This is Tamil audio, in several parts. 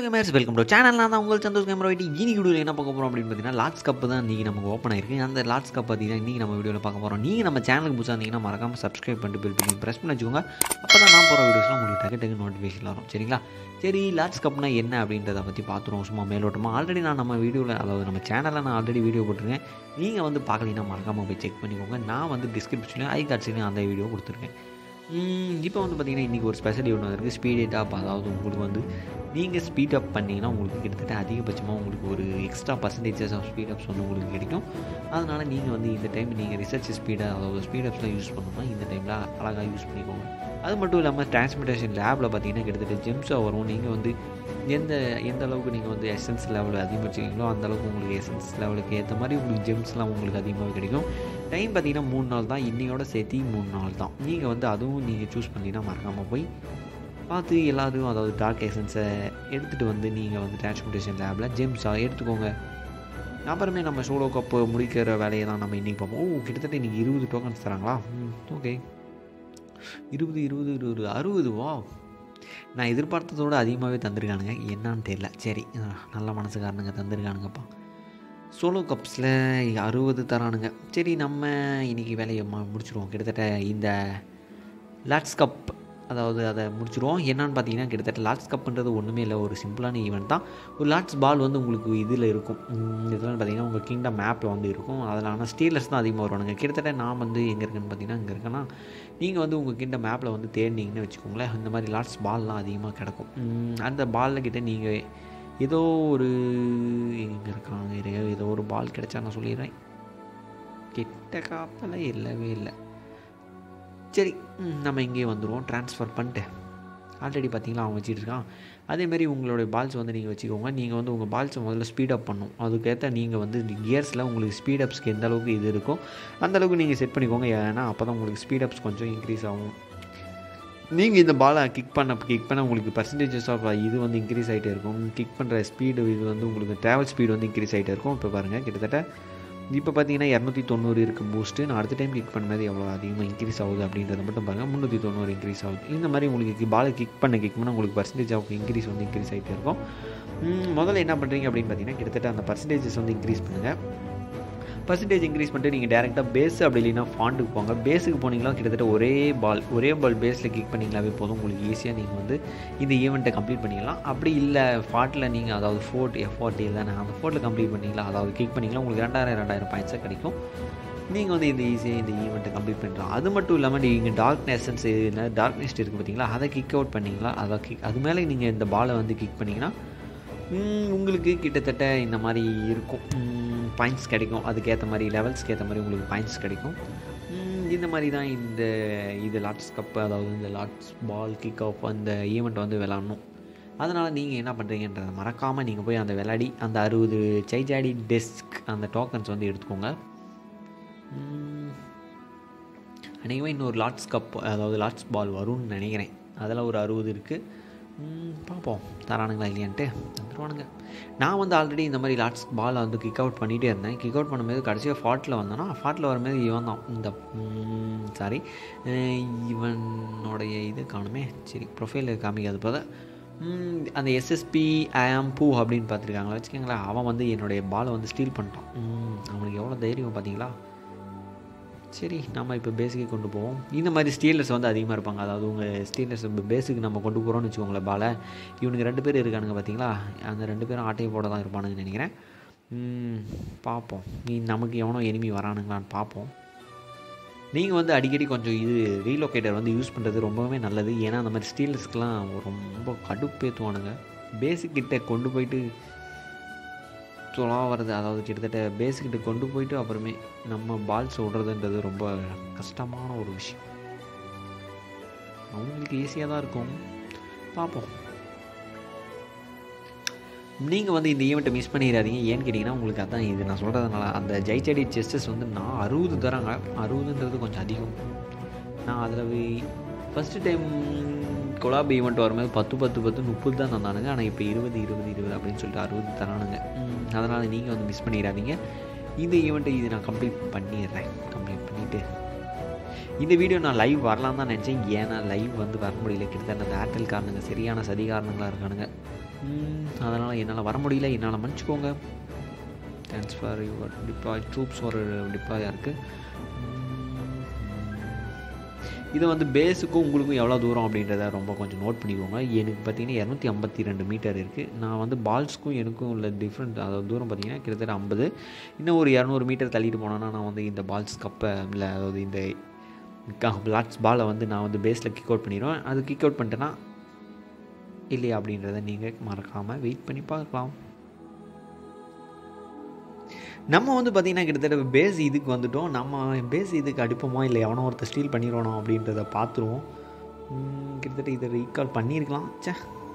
கேமர்ஸ் வெல்கம் டு சேனல் நான் தான் உங்கள் சந்தோஷ் கேமரா வைட்டி இன்னைக்கு வீடியோவில் என்ன பார்க்க போகிறோம் அப்படின்னு பார்த்தீங்கன்னா லாட்ஸ் கப் தான் இன்றைக்கி நமக்கு ஓப்பன் ஆயிருக்கு அந்த லாட்ஸ் கப் பார்த்தீங்கன்னா இன்றைக்கி நம்ம வீடியோவில் பார்க்க போகிறோம் நீங்கள் நம்ம சேனலுக்கு புதுசாக இருந்தீங்கன்னா மறக்காமல் சப்ஸ்கிரைப் பண்ணிட்டு பில் பண்ணி ப்ரெஸ் பண்ணி வச்சுக்கோங்க அப்போ தான் நான் போகிற வீடியோஸ்லாம் உங்களுக்கு டக்கு டக்கு நோட்டிஃபிகேஷன் வரும் சரிங்களா சரி லாட்ஸ் கப்னா என்ன அப்படின்றத பற்றி பார்த்துருவோம் சும்மா மேலோட்டமாக ஆல்ரெடி நான் நம்ம வீடியோவில் அதாவது நம்ம சேனலில் நான் ஆல்ரெடி வீடியோ போட்டிருக்கேன் நீங்கள் வந்து பார்க்கலீங்கன்னா மறக்காமல் போய் செக் பண்ணிக்கோங்க நான் வந்து டிஸ்கிரிப்ஷன்லையும் ஐ கார்ட்ஸ்லையும் அந்த வீடியோ கொடுத்துருக்கேன் இப்போ வந்து பார்த்தீங்கன்னா இன்றைக்கி ஒரு ஸ்பெஷல் ஈவெண்ட் வந்திருக்கு ஸ்பீட் அப் அதாவது உங்களுக்கு வந்து நீங்கள் ஸ்பீட் அப் பண்ணிங்கன்னா உங்களுக்கு கிட்டத்தட்ட அதிகபட்சமாக உங்களுக்கு ஒரு extra percentages of speed ups வந்து உங்களுக்கு கிடைக்கும் அதனால் நீங்கள் வந்து இந்த டைம் நீங்கள் ரிசர்ச் ஸ்பீடாக அதாவது ஸ்பீட் அப்ஸ்லாம் யூஸ் பண்ணணும்னா இந்த டைமில் அழகாக யூஸ் பண்ணிக்கோங்க அது மட்டும் இல்லாமல் டிரான்ஸ்மிட்டேஷன் லேபில் பார்த்தீங்கன்னா கிட்டத்தட்ட ஜெம்ஸாக வரும் நீங்கள் வந்து எந்த எந்த அளவுக்கு நீங்கள் வந்து எசன்ஸ் லெவல் அதிகரிச்சிங்களோ அந்த அளவுக்கு உங்களுக்கு எசன்ஸ் லெவலுக்கு ஏற்ற மாதிரி உங்களுக்கு ஜெம்ஸ்லாம் உங்களுக்கு அதிகமாக கிடைக்கும் டைம் பார்த்தீங்கன்னா மூணு நாள் தான் இன்னையோட சேர்த்து மூணு நாள் தான் நீங்கள் வந்து அதுவும் நீங்கள் சூஸ் பண்ணிங்கன்னா மறக்காமல் போய் பார்த்து எல்லோரும் அதாவது டார்க் எசன்ஸை எடுத்துகிட்டு வந்து நீங்கள் வந்து டிரான்ஸ்போர்ட்டேஷன் லேபில் ஜெம்ஸாக எடுத்துக்கோங்க அப்புறமே நம்ம சோலோ கப்பு முடிக்கிற வேலையை தான் நம்ம இன்றைக்கி பார்ப்போம் ஓ கிட்டத்தட்ட இன்றைக்கி இருபது டோக்கன்ஸ் தராங்களா ம் ஓகே இருபது இருபது இருபது அறுபது வா நான் எதிர்பார்த்ததோடு அதிகமாகவே தந்திருக்கானுங்க என்னான்னு தெரியல சரி நல்ல மனசுக்காரனுங்க தந்திருக்கானுங்கப்பா சோலோ கப்ஸில் அறுபது தரானுங்க சரி நம்ம இன்றைக்கி வேலையை முடிச்சிடுவோம் கிட்டத்தட்ட இந்த லாட்ஸ் கப் அதாவது அதை முடிச்சிடுவோம் என்னன்னு பார்த்தீங்கன்னா கிட்டத்தட்ட லாட்ஸ் கப்புன்றது ஒன்றுமே இல்லை ஒரு சிம்பிளான ஈவெண்ட் தான் ஒரு லாட்ஸ் பால் வந்து உங்களுக்கு இதில் இருக்கும் இதெல்லாம் பார்த்தீங்கன்னா உங்கள் கிங்டம் மேப்பில் வந்து இருக்கும் அதில் ஆனால் ஸ்டீலர்ஸ் தான் அதிகமாக வருவானுங்க கிட்டத்தட்ட நான் வந்து எங்கே இருக்குன்னு பார்த்தீங்கன்னா இங்கே இருக்கேன்னா நீங்கள் வந்து உங்கள் கிட்ட மேப்பில் வந்து தேடினீங்கன்னு வச்சுக்கோங்களேன் இந்த மாதிரி லாட்ஸ் பால்லாம் அதிகமாக கிடக்கும் அந்த பாலில் கிட்ட நீங்கள் ஏதோ ஒரு எங்கே இருக்காங்க ஏதோ ஒரு பால் கிடைச்சா நான் சொல்லிடுறேன் கிட்ட காப்பில் இல்லவே இல்லை சரி நம்ம இங்கேயே வந்துடுவோம் ட்ரான்ஸ்ஃபர் பண்ணிட்டு ஆல்ரெடி பார்த்தீங்களா அவன் வச்சுட்டு இருக்கான் அதேமாரி உங்களுடைய பால்ஸ் வந்து நீங்கள் வச்சுக்கோங்க நீங்கள் வந்து உங்கள் பால்ஸை முதல்ல ஸ்பீடப் பண்ணும் அதுக்கேற்ற நீங்கள் வந்து கியர்ஸில் உங்களுக்கு ஸ்பீடப்ஸ்க்கு எந்த அளவுக்கு இது இருக்கோ அந்தளவுக்கு நீங்கள் செட் பண்ணிக்கோங்க ஏன்னா அப்போ தான் உங்களுக்கு ஸ்பீடப்ஸ் கொஞ்சம் இன்க்ரீஸ் ஆகும் நீங்கள் இந்த பாலை கிக் பண்ண கிக் பண்ண உங்களுக்கு பர்சன்டேஜஸ் ஆஃப் இது வந்து இன்க்ரீஸ் ஆகிட்டே இருக்கும் கிக் பண்ணுற ஸ்பீடு இது வந்து உங்களுக்கு ட்ராவல் ஸ்பீடு வந்து இன்க்ரீஸ் ஆகிட்டே இருக்கும் இப்போ பாருங்கள் கிட்டத்தட்ட இப்போ பார்த்தீங்கன்னா இரநூத்தி தொண்ணூறு இருக்குது பூஸ்ட்டு நான் அடுத்த டைம் கிக் பண்ணும்போது எவ்வளோ அதிகமாக இன்க்ரீஸ் ஆகுது அப்படின்றத மட்டும் பாருங்கள் முந்நூற்றி தொண்ணூறு இன்க்ரீஸ் ஆகுது இந்த மாதிரி உங்களுக்கு பாலை கிக் பண்ண கிக் பண்ண உங்களுக்கு பர்சன்டேஜ் ஆஃப் இன்க்ரீஸ் வந்து இன்க்ரீஸ் ஆகிட்டே இருக்கும் முதல்ல என்ன பண்ணுறீங்க அப்படின்னு பார்த்தீங்கன்னா கிட்டத்தட்ட அந்த பர்சன்டேஜஸ் வந்து இன்க்ரீஸ் பண்ணுங்கள் பர்சன்டேஜ் இன்க்ரீஸ் பண்ணிட்டு நீங்கள் டேரெக்டாக பேஸ் அப்படி இல்லைன்னா ஃபாண்டுக்கு போங்க பேஸுக்கு போனீங்களா கிட்டத்தட்ட ஒரே பால் ஒரே பால் பேஸில் கிக் பண்ணிங்களாவே போதும் உங்களுக்கு ஈஸியாக நீங்கள் வந்து இந்த ஈவெண்ட்டை கம்ப்ளீட் பண்ணிக்கலாம் அப்படி இல்லை ஃபாட்டில் நீங்கள் அதாவது ஃபோர்ட் எஃப்ஆர்டி தானே அந்த ஃபோர்ட்டில் கம்ப்ளீட் பண்ணிங்களா அதாவது கிக் பண்ணிங்களா உங்களுக்கு ரெண்டாயிரம் ரெண்டாயிரம் பாயிண்ட்ஸாக கிடைக்கும் நீங்கள் வந்து இந்த ஈஸியாக இந்த ஈவெண்ட்டை கம்ப்ளீட் பண்ணிடலாம் அது மட்டும் இல்லாமல் நீங்கள் டார்க் நெசன்ஸ் இல்லை டார்க் நெஸ்ட் இருக்குது பார்த்தீங்களா அதை கிக் அவுட் பண்ணிங்களா அதை கிக் அது மேலே நீங்கள் இந்த பாலை வந்து கிக் பண்ணிங்கன்னா உங்களுக்கு கிட்டத்தட்ட இந்த மாதிரி இருக்கும் பாயிண்ட்ஸ் கிடைக்கும் அதுக்கேற்ற மாதிரி லெவல்ஸ்க்கு ஏற்ற மாதிரி உங்களுக்கு பாயிண்ட்ஸ் கிடைக்கும் இந்த மாதிரி தான் இந்த இது லாட்ஸ் கப்பு அதாவது இந்த லாட்ஸ் பால் கிக் ஆஃப் அந்த ஈவெண்ட் வந்து விளாட்ணும் அதனால் நீங்கள் என்ன பண்ணுறீங்கன்றதை மறக்காமல் நீங்கள் போய் அந்த விளையாடி அந்த அறுபது சைஜாடி டெஸ்க் அந்த டோக்கன்ஸ் வந்து எடுத்துக்கோங்க அநேகமாக இன்னொரு லாட்ஸ் கப் அதாவது லாட்ஸ் பால் வரும்னு நினைக்கிறேன் அதில் ஒரு அறுபது இருக்குது பார்ப்போம் தரானுங்களா இல்லையான்ட்டு தருவானுங்க நான் வந்து ஆல்ரெடி இந்த மாதிரி லாட்ஸ் பாலை வந்து கிக் அவுட் பண்ணிகிட்டே இருந்தேன் கிக் அவுட் பண்ணும்போது கடைசியாக ஃபாட்டில் வந்தேன்னா ஃபாட்டில் வரும்போது இவன் தான் இந்த சாரி இவனுடைய இது காணுமே சரி ப்ரொஃபைல் காமிக்காது போத அந்த எஸ்எஸ்பி ஆம் பூ அப்படின்னு பார்த்துருக்காங்களா வச்சுக்கோங்களேன் அவன் வந்து என்னுடைய பாலை வந்து ஸ்டீல் பண்ணிட்டான் அவனுக்கு எவ்வளோ தைரியம் பார்த்தீங்களா சரி நம்ம இப்போ பேஸுக்கு கொண்டு போவோம் இந்த மாதிரி ஸ்டீலர்ஸ் வந்து அதிகமாக இருப்பாங்க அதாவது உங்கள் ஸ்டீலர்ஸ் இப்போ பேஸுக்கு நம்ம கொண்டு போகிறோம்னு வச்சுக்கோங்களேன் பாலை இவனுக்கு ரெண்டு பேர் இருக்கானுங்க பார்த்தீங்களா அந்த ரெண்டு பேரும் ஆட்டையை போட தான் இருப்பானுங்கன்னு நினைக்கிறேன் பார்ப்போம் நீ நமக்கு எவனோ எனிமி வரானுங்களான்னு பார்ப்போம் நீங்கள் வந்து அடிக்கடி கொஞ்சம் இது ரீலொக்கேட்டர் வந்து யூஸ் பண்ணுறது ரொம்பவே நல்லது ஏன்னா அந்த மாதிரி ஸ்டீலர்ஸ்க்கெலாம் ரொம்ப கடுப்பேற்றுவானுங்க பேஸுக்கிட்ட கொண்டு போயிட்டு சொலாக வருது அதாவது கிட்டத்தட்ட பேஸுக்கிட்ட கொண்டு போயிட்டு அப்புறமே நம்ம பால்ஸ் விடுறதுன்றது ரொம்ப கஷ்டமான ஒரு விஷயம் அவங்களுக்கு ஈஸியாக தான் இருக்கும் பார்ப்போம் நீங்கள் வந்து இந்த ஈவெண்ட்டை மிஸ் பண்ணிடாதீங்க ஏன்னு கேட்டிங்கன்னா உங்களுக்கு அதான் இது நான் சொல்கிறதுனால அந்த ஜெய்சடி செஸ்டஸ் வந்து நான் அறுபது தராங்க அறுபதுன்றது கொஞ்சம் அதிகம் நான் அதில் ஃபஸ்ட்டு டைம் கொலாப் ஈவெண்ட் வரும்போது பத்து பத்து பத்து முப்பது தான் தந்தானுங்க ஆனால் இப்போ இருபது இருபது இருபது அப்படின்னு சொல்லிட்டு அறுபது தரானுங்க அதனால் நீங்கள் வந்து மிஸ் பண்ணிடாதீங்க இந்த ஈவெண்ட்டை இது நான் கம்ப்ளீட் பண்ணிடுறேன் கம்ப்ளீட் பண்ணிவிட்டு இந்த வீடியோ நான் லைவ் வரலாம் தான் நினச்சேன் ஏன்னா லைவ் வந்து வர முடியல கிட்டத்தட்ட அந்த ஏர்டெல் காரணங்க சரியான சதி காரணங்களாக இருக்கானுங்க அதனால் என்னால் வர முடியல என்னால் மன்னிச்சுக்கோங்க thanks for your deploy troops ஒரு டிப்ளாயாக இருக்குது இது வந்து பேஸுக்கும் உங்களுக்கும் எவ்வளோ தூரம் அப்படின்றத ரொம்ப கொஞ்சம் நோட் பண்ணிக்கோங்க எனக்கு பார்த்தீங்கன்னா இரநூத்தி ஐம்பத்தி ரெண்டு மீட்டர் இருக்குது நான் வந்து பால்ஸ்க்கும் எனக்கும் உள்ள டிஃப்ரெண்ட் அதாவது தூரம் பார்த்தீங்கன்னா கிட்டத்தட்ட ஐம்பது இன்னும் ஒரு இரநூறு மீட்டர் தள்ளிட்டு போனோன்னா நான் வந்து இந்த பால்ஸ் கப்பை இல்லை அதாவது இந்த லாட்ஸ் பாலை வந்து நான் வந்து பேஸில் கிக் அவுட் பண்ணிடுவேன் அது கிக் அவுட் பண்ணிட்டேன்னா இல்லையா அப்படின்றத நீங்கள் மறக்காமல் வெயிட் பண்ணி பார்க்கலாம் நம்ம வந்து பார்த்திங்கன்னா கிட்டத்தட்ட பேஸ் இதுக்கு வந்துட்டோம் நம்ம பேஸ் இதுக்கு அடிப்போமா இல்லை எவனோ ஒருத்தர் ஸ்டீல் பண்ணிடுவானோ அப்படின்றத பார்த்துருவோம் கிட்டத்தட்ட இதை ரீகால் பண்ணியிருக்கலாம் சே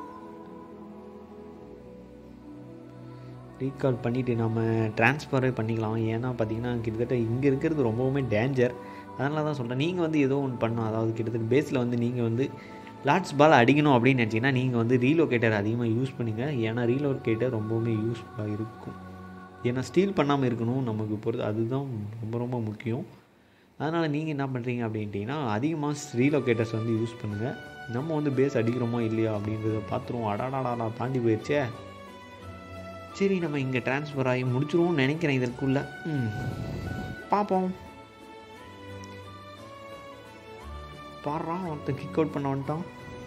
ரீகால் பண்ணிவிட்டு நம்ம ட்ரான்ஸ்ஃபரே பண்ணிக்கலாம் ஏன்னா பார்த்தீங்கன்னா கிட்டத்தட்ட இங்கே இருக்கிறது ரொம்பவுமே டேஞ்சர் அதனால தான் சொல்கிறேன் நீங்கள் வந்து ஏதோ ஒன்று பண்ணணும் அதாவது கிட்டத்தட்ட பேஸில் வந்து நீங்கள் வந்து லாட்ஸ் பால் அடிக்கணும் அப்படின்னு நினச்சிங்கன்னா நீங்கள் வந்து ரீலோகேட்டர் அதிகமாக யூஸ் பண்ணுங்கள் ஏன்னா ரீலோகேட்டர் ரொம்பவுமே யூஸ்ஃபுல்லாக இருக்கும் ஏன்னா ஸ்டீல் பண்ணாமல் இருக்கணும் நமக்கு பொறுத்து அதுதான் ரொம்ப ரொம்ப முக்கியம் அதனால் நீங்கள் என்ன பண்ணுறீங்க அப்படின்ட்டிங்கன்னா அதிகமாக ரீலோகேட்டர்ஸ் வந்து யூஸ் பண்ணுங்கள் நம்ம வந்து பேஸ் அடிக்கிறோமா இல்லையா அப்படின்றத பார்த்துருவோம் அடாடாடா தாண்டி போயிடுச்சே சரி நம்ம இங்கே ட்ரான்ஸ்ஃபர் ஆகி முடிச்சிருவோம் நினைக்கிறேன் இதற்குள்ளே ம் பார்ப்போம் பாடுறா ஒருத்தன் கிக் அவுட் பண்ண வந்துட்டான்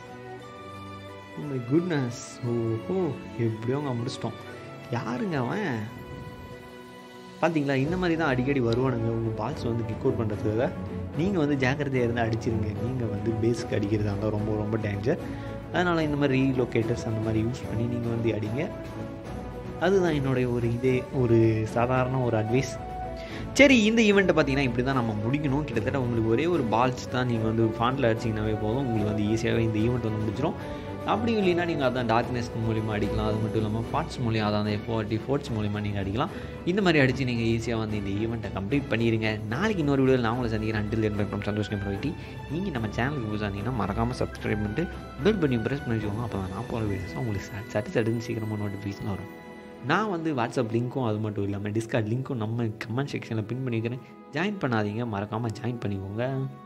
குட்னஸ் ஓஹோ எப்படியோ அங்கே முடிச்சிட்டோம் யாருங்க அவன் பார்த்தீங்களா இந்த மாதிரி தான் அடிக்கடி வருவானுங்க உங்கள் பால்ஸ் வந்து கிக் அவுட் பண்ணுறதுக்காக நீங்கள் வந்து ஜாக்கிரதையாக இருந்து அடிச்சிருங்க நீங்கள் வந்து பேஸுக்கு அடிக்கிறதா இருந்தால் ரொம்ப ரொம்ப டேஞ்சர் அதனால் இந்த மாதிரி ரீலோகேட்டர்ஸ் அந்த மாதிரி யூஸ் பண்ணி நீங்கள் வந்து அடிங்க அதுதான் என்னுடைய ஒரு இதே ஒரு சாதாரண ஒரு அட்வைஸ் சரி இந்த ஈவெண்ட்டை பார்த்தீங்கன்னா இப்படி தான் நம்ம முடிக்கணும் கிட்டத்தட்ட உங்களுக்கு ஒரே ஒரு பால்ஸ் தான் நீங்கள் வந்து ஃபாண்டில் அடிச்சிங்கனாவே போதும் உங்களுக்கு வந்து ஈஸியாகவே இந்த ஈவெண்ட் வந்து முடிச்சிடும் அப்படி இல்லைன்னா நீங்கள் அதான் டார்க்னஸ் மூலிமா அடிக்கலாம் அது மட்டும் இல்லாமல் ஃபாட்ஸ் மூலியம் அதான் எஃப்ஓஆர்டி ஃபோர்ட்ஸ் மூலிமா நீங்கள் அடிக்கலாம் இந்த மாதிரி அடித்து நீங்கள் ஈஸியாக வந்து இந்த ஈவெண்ட்டை கம்ப்ளீட் பண்ணிடுங்க நாளைக்கு இன்னொரு வீடியோவில் நான் உங்களை சந்திக்கிறேன் அண்டில் என் ஃப்ரம் சந்தோஷ் கம்ப்ளீட்டி நீங்கள் நம்ம சேனலுக்கு புதுசாக இருந்தீங்கன்னா மறக்காமல் சப்ஸ்கிரைப் பண்ணிட்டு பெல் பண்ணி ப்ரெஸ் பண்ணி வச்சுக்கோங்க அப்போ தான் நான் போகிற வீடியோஸ் உங்களுக்கு சட்டு சட்டுன்னு சீக்கிரமாக நோட்டிஃபிகேஷன் வரும் நான் வந்து வாட்ஸ்அப் லிங்க்கும் அது மட்டும் இல்லாமல் டிஸ்கார்ட் லிங்க்கும் நம்ம கமெண்ட் செக்ஷனில் பின் பண்ணிக்கிறேன் ஜாயின் பண்ணாதீங்க மறக்காமல் ஜாயின் பண்ணிக்கோங்க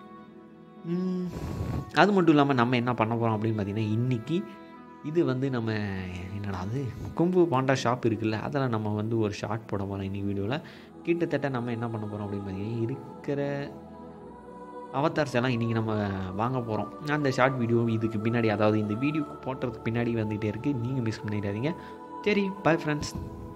அது மட்டும் இல்லாமல் நம்ம என்ன பண்ண போகிறோம் அப்படின்னு பார்த்தீங்கன்னா இன்றைக்கி இது வந்து நம்ம என்னடா அது கும்பு பாண்டா ஷாப் இருக்குல்ல அதில் நம்ம வந்து ஒரு ஷார்ட் போட போகிறோம் இன்னைக்கு வீடியோவில் கிட்டத்தட்ட நம்ம என்ன பண்ண போகிறோம் அப்படின்னு பார்த்தீங்கன்னா இருக்கிற அவதார்ஸ் எல்லாம் இன்றைக்கி நம்ம வாங்க போகிறோம் அந்த ஷார்ட் வீடியோ இதுக்கு பின்னாடி அதாவது இந்த வீடியோ போட்டுறதுக்கு பின்னாடி வந்துகிட்டே இருக்குது நீங்கள் மிஸ் பண்ணிடாதீங்க சரி பாய் ஃப்ரெண்ட்ஸ்